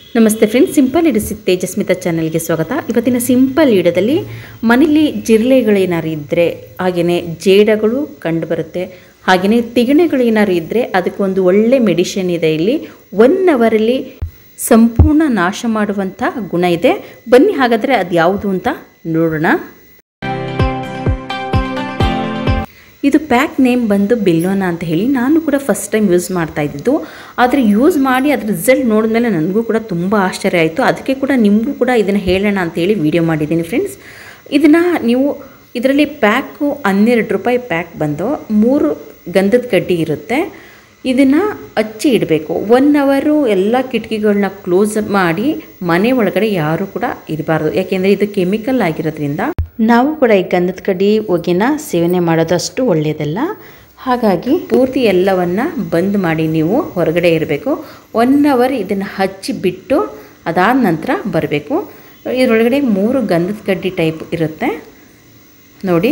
ನಮಸ್ತೆ friends simple ಇಡಿಸಿ ತೇಜಸ್ಮಿತಾ ಚಾನಲ್ಗೆ ಸ್ವಾಗತ ಇವತ್ತಿನ ಸಿಂಪಲ್ ಇಡದಲ್ಲಿ ಮನೇಲಿ ಜಿರಳೆಗಳೇನಾರು ಇದ್ದರೆ ಹಾಗೆಯೇ ಜೇಡಗಳು ಕಂಡುಬರುತ್ತೆ ಹಾಗೆಯೇ ತಿಗಣೆಗಳೇನಾರು ಇದ್ದರೆ ಅದಕ್ಕೊಂದು ಒಳ್ಳೆ ಮೆಡಿಷನ್ ಇದೆ ಇಲ್ಲಿ ಒನ್ ಅವರಲ್ಲಿ ಸಂಪೂರ್ಣ ನಾಶ ಮಾಡುವಂಥ ಗುಣ ಇದೆ ಬನ್ನಿ ಹಾಗಾದರೆ ಅದು ಯಾವುದು ಅಂತ ನೋಡೋಣ ಇದು ಪ್ಯಾಕ್ ನೇಮ್ ಬಂದು ಬಿಲ್ಲೋನ ಅಂತ ಹೇಳಿ ನಾನು ಕೂಡ ಫಸ್ಟ್ ಟೈಮ್ ಯೂಸ್ ಮಾಡ್ತಾ ಇದ್ದಿದ್ದು ಆದರೆ ಯೂಸ್ ಮಾಡಿ ಅದ್ರ ರಿಸಲ್ಟ್ ನೋಡಿದ್ಮೇಲೆ ನನಗೂ ಕೂಡ ತುಂಬ ಆಶ್ಚರ್ಯ ಆಯಿತು ಅದಕ್ಕೆ ಕೂಡ ನಿಮಗೂ ಕೂಡ ಇದನ್ನು ಹೇಳೋಣ ಅಂತೇಳಿ ವಿಡಿಯೋ ಮಾಡಿದ್ದೀನಿ ಫ್ರೆಂಡ್ಸ್ ಇದನ್ನು ನೀವು ಇದರಲ್ಲಿ ಪ್ಯಾಕು ಹನ್ನೆರಡು ರೂಪಾಯಿ ಪ್ಯಾಕ್ ಬಂದು ಮೂರು ಗಂಧದ ಕಡ್ಡಿ ಇರುತ್ತೆ ಇದನ್ನು ಹಚ್ಚಿ ಇಡಬೇಕು ಒನ್ ಅವರು ಎಲ್ಲ ಕಿಟಕಿಗಳನ್ನ ಕ್ಲೋಸ್ ಮಾಡಿ ಮನೆ ಒಳಗಡೆ ಯಾರೂ ಕೂಡ ಇರಬಾರ್ದು ಯಾಕೆಂದರೆ ಇದು ಕೆಮಿಕಲ್ ಆಗಿರೋದ್ರಿಂದ ನಾವು ಕೂಡ ಈ ಗಂಧದ ಕಡ್ಡಿ ಹೊಗೆನ ಸೇವನೆ ಮಾಡೋದು ಅಷ್ಟು ಒಳ್ಳೆಯದಲ್ಲ ಹಾಗಾಗಿ ಪೂರ್ತಿ ಎಲ್ಲವನ್ನು ಬಂದ್ ಮಾಡಿ ನೀವು ಹೊರಗಡೆ ಇರಬೇಕು ಒನ್ ಅವರ್ ಇದನ್ನು ಹಚ್ಚಿ ಬಿಟ್ಟು ಅದಾದ ನಂತರ ಬರಬೇಕು ಇದರೊಳಗಡೆ ಮೂರು ಗಂಧದ ಕಡ್ಡಿ ಟೈಪ್ ಇರುತ್ತೆ ನೋಡಿ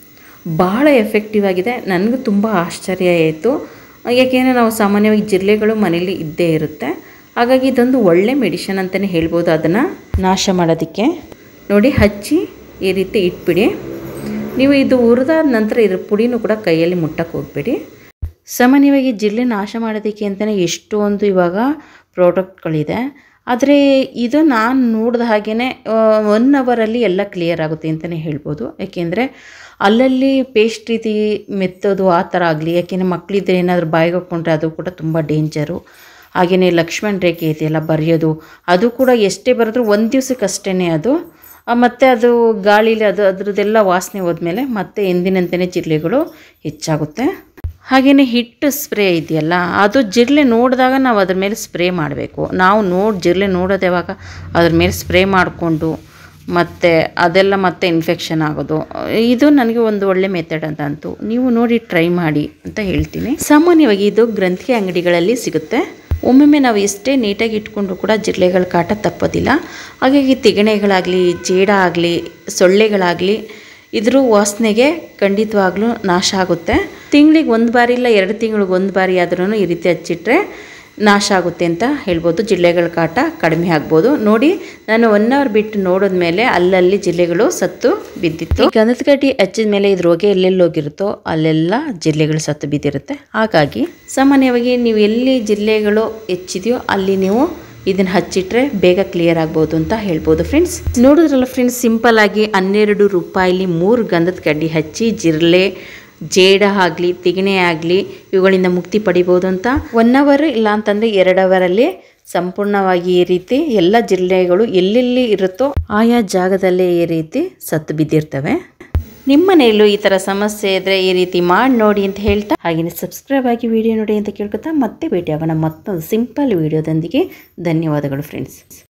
ಭಾಳ ಎಫೆಕ್ಟಿವ್ ಆಗಿದೆ ನನಗೂ ತುಂಬ ಆಶ್ಚರ್ಯ ಆಯಿತು ಯಾಕೆಂದರೆ ನಾವು ಸಾಮಾನ್ಯವಾಗಿ ಜಿರಳೆಗಳು ಮನೇಲಿ ಇದ್ದೇ ಇರುತ್ತೆ ಹಾಗಾಗಿ ಇದೊಂದು ಒಳ್ಳೆ ಮೆಡಿಷನ್ ಅಂತಲೇ ಹೇಳ್ಬೋದು ಅದನ್ನು ನಾಶ ಮಾಡೋದಕ್ಕೆ ನೋಡಿ ಹಚ್ಚಿ ಈ ರೀತಿ ಇಟ್ಬಿಡಿ ನೀವು ಇದು ಹುರಿದಾದ ನಂತರ ಇದ್ರ ಪುಡಿನೂ ಕೂಡ ಕೈಯಲ್ಲಿ ಮುಟ್ಟಕ್ಕೆ ಹೋಗಬೇಡಿ ಸಾಮಾನ್ಯವಾಗಿ ಜಿರಳೆ ನಾಶ ಮಾಡೋದಕ್ಕೆ ಅಂತಲೇ ಎಷ್ಟೊಂದು ಇವಾಗ ಪ್ರಾಡಕ್ಟ್ಗಳಿದೆ ಆದರೆ ಇದು ನಾನು ನೋಡಿದ ಹಾಗೇ ಒನ್ ಅವರಲ್ಲಿ ಎಲ್ಲ ಕ್ಲಿಯರ್ ಆಗುತ್ತೆ ಅಂತಲೇ ಹೇಳ್ಬೋದು ಯಾಕೆಂದರೆ ಅಲ್ಲಲ್ಲಿ ಪೇಸ್ಟ್ ರೀತಿ ಮೆತ್ತೋದು ಆ ಥರ ಆಗಲಿ ಯಾಕೆಂದರೆ ಮಕ್ಕಳಿದ್ರೆ ಏನಾದರೂ ಬಾಯಿಗೆ ಹಾಕ್ಕೊಂಡ್ರೆ ಅದು ಕೂಡ ತುಂಬ ಡೇಂಜರು ಹಾಗೆಯೇ ಲಕ್ಷ್ಮಣ ರೇಖೆ ಇದೆಯಲ್ಲ ಬರೆಯೋದು ಅದು ಕೂಡ ಎಷ್ಟೇ ಬರೆದ್ರೂ ಒಂದು ದಿವ್ಸಕ್ಕಷ್ಟೇ ಅದು ಮತ್ತು ಅದು ಗಾಳೀಲಿ ಅದು ಅದ್ರದ್ದೆಲ್ಲ ವಾಸನೆ ಹೋದ್ಮೇಲೆ ಮತ್ತೆ ಎಂದಿನಂತೆಯೇ ಜಿರಳೆಗಳು ಹೆಚ್ಚಾಗುತ್ತೆ ಹಾಗೆಯೇ ಹಿಟ್ಟು ಸ್ಪ್ರೇ ಇದೆಯಲ್ಲ ಅದು ಜಿರಳೆ ನೋಡಿದಾಗ ನಾವು ಅದ್ರ ಮೇಲೆ ಸ್ಪ್ರೇ ಮಾಡಬೇಕು ನಾವು ನೋಡಿ ಜಿರಳೆ ನೋಡೋದು ಯಾವಾಗ ಅದ್ರ ಮೇಲೆ ಸ್ಪ್ರೇ ಮಾಡಿಕೊಂಡು ಮತ್ತು ಅದೆಲ್ಲ ಮತ್ತೆ ಇನ್ಫೆಕ್ಷನ್ ಆಗೋದು ಇದು ನನಗೆ ಒಂದು ಒಳ್ಳೆ ಮೆಥಡ್ ಅಂತ ಅಂತು ನೀವು ನೋಡಿ ಟ್ರೈ ಮಾಡಿ ಅಂತ ಹೇಳ್ತೀನಿ ಸಾಮಾನ್ಯವಾಗಿ ಇದು ಗ್ರಂಥಿಗೆ ಅಂಗಡಿಗಳಲ್ಲಿ ಸಿಗುತ್ತೆ ಒಮ್ಮೊಮ್ಮೆ ನಾವು ಎಷ್ಟೇ ನೀಟಾಗಿ ಇಟ್ಕೊಂಡ್ರು ಕೂಡ ಜಿರಳೆಗಳ ಕಾಟ ತಪ್ಪೋದಿಲ್ಲ ಹಾಗಾಗಿ ತಿಗಣೆಗಳಾಗಲಿ ಜೇಡ ಆಗಲಿ ಸೊಳ್ಳೆಗಳಾಗಲಿ ಇದ್ರ ವಾಸನೆಗೆ ಖಂಡಿತವಾಗ್ಲೂ ನಾಶ ಆಗುತ್ತೆ ತಿಂಗಳಿಗೆ ಒಂದು ಬಾರಿ ಇಲ್ಲ ಎರಡು ತಿಂಗಳಿಗೆ ಒಂದು ಬಾರಿ ಆದ್ರೂ ಈ ರೀತಿ ಹಚ್ಚಿಟ್ರೆ ನಾಶ ಆಗುತ್ತೆ ಅಂತ ಹೇಳ್ಬೋದು ಜಿರಳೆಗಳ ಕಾಟ ಕಡಿಮೆ ಆಗ್ಬೋದು ನೋಡಿ ನಾನು ಒನ್ ಅವರ್ ಬಿಟ್ಟು ನೋಡಿದ್ಮೇಲೆ ಅಲ್ಲಲ್ಲಿ ಜಿರಳೆಗಳು ಸತ್ತು ಬಿದ್ದಿತ್ತು ಗಂಧದ ಕಡ್ಡಿ ಹಚ್ಚಿದ ಮೇಲೆ ಇದ್ರ ಹೊಗೆ ಎಲ್ಲೆಲ್ಲಿ ಹೋಗಿರುತ್ತೋ ಅಲ್ಲೆಲ್ಲ ಜಿರಳೆಗಳು ಸತ್ತು ಬಿದ್ದಿರುತ್ತೆ ಹಾಗಾಗಿ ಸಾಮಾನ್ಯವಾಗಿ ನೀವು ಎಲ್ಲಿ ಜಿರಳೆಗಳು ಹೆಚ್ಚಿದೆಯೋ ಅಲ್ಲಿ ನೀವು ಇದನ್ನು ಹಚ್ಚಿಟ್ರೆ ಬೇಗ ಕ್ಲಿಯರ್ ಆಗ್ಬೋದು ಅಂತ ಹೇಳ್ಬೋದು ಫ್ರೆಂಡ್ಸ್ ನೋಡಿದ್ರಲ್ಲ ಫ್ರೆಂಡ್ಸ್ ಸಿಂಪಲ್ ಆಗಿ ಹನ್ನೆರಡು ರೂಪಾಯಿಲಿ ಮೂರು ಗಂಧದ ಕಡ್ಡಿ ಹಚ್ಚಿ ಜಿರಳೆ ಜೇಡ ಆಗಲಿ ತಿಗಣೆ ಆಗಲಿ ಇವುಗಳಿಂದ ಮುಕ್ತಿ ಪಡಿಬೋದು ಅಂತ ಒನ್ ಅವರ್ ಇಲ್ಲ ಅಂತಂದರೆ ಎರಡು ಅವರಲ್ಲಿ ಸಂಪೂರ್ಣವಾಗಿ ಈ ರೀತಿ ಎಲ್ಲ ಜಿರಳೆಗಳು ಎಲ್ಲೆಲ್ಲಿ ಇರುತ್ತೋ ಆಯಾ ಜಾಗದಲ್ಲೇ ಈ ರೀತಿ ಸತ್ತು ಬಿದ್ದಿರ್ತವೆ ನಿಮ್ಮ ಮನೆಯಲ್ಲೂ ಈ ಥರ ಸಮಸ್ಯೆ ಇದ್ದರೆ ಈ ರೀತಿ ಮಾಡಿ ನೋಡಿ ಅಂತ ಹೇಳ್ತಾ ಹಾಗೆಯೇ ಸಬ್ಸ್ಕ್ರೈಬ್ ಆಗಿ ವಿಡಿಯೋ ನೋಡಿ ಅಂತ ಕೇಳ್ಕೊತಾ ಮತ್ತೆ ಭೇಟಿಯಾಗೋಣ ಮತ್ತೊಂದು ಸಿಂಪಲ್ ವಿಡಿಯೋದೊಂದಿಗೆ ಧನ್ಯವಾದಗಳು ಫ್ರೆಂಡ್ಸ್